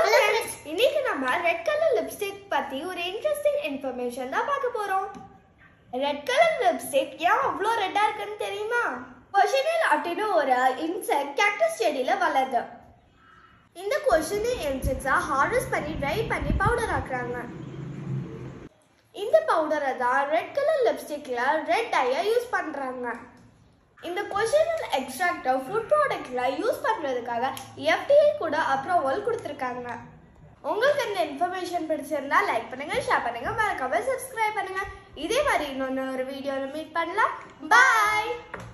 hello friends இன்னைக்கு நம்ம red colour lipstick பத்தி ஒரு இன்ட்ரெஸ்டிங் இன்ஃபர்மேஷன் தான் பார்க்க போறோம் ரெட் கலர் லிப்ஸ்டிக் ஏன் அவ்வளோ ரெட்டா இருக்குன்னு தெரியுமா கொஷினில் அப்படின்னு ஒரு இன்செக்ட் கேக்டஸ் செடியில வளருது இந்த கொஷினில் இன்செக்ட்ஸை ஹார்வெஸ்ட் பண்ணி ட்ரை பண்ணி பவுடர் ஆக்குறாங்க இந்த பவுடரை தான் ரெட் கலர் லிப்ஸ்டிக்ல ரெட் டையை யூஸ் பண்றாங்க இந்த கொஷினல் எக்ஸ்ட்ராக்டை ஃபுட் ப்ராடக்ட்ல யூஸ் பண்ணுறதுக்காக எஃப்டிஐ கூட அப்ரூவல் கொடுத்துருக்காங்க உங்களுக்கு இந்த இன்ஃபர்மேஷன் பிடிச்சிருந்தா லைக் பண்ணுங்க ஷேர் பண்ணுங்க மறக்காம சப்ஸ்கிரைப் பண்ணுங்க இதே மாதிரி இன்னொன்று ஒரு வீடியோவில் மீட் பண்ணலாம் பாய்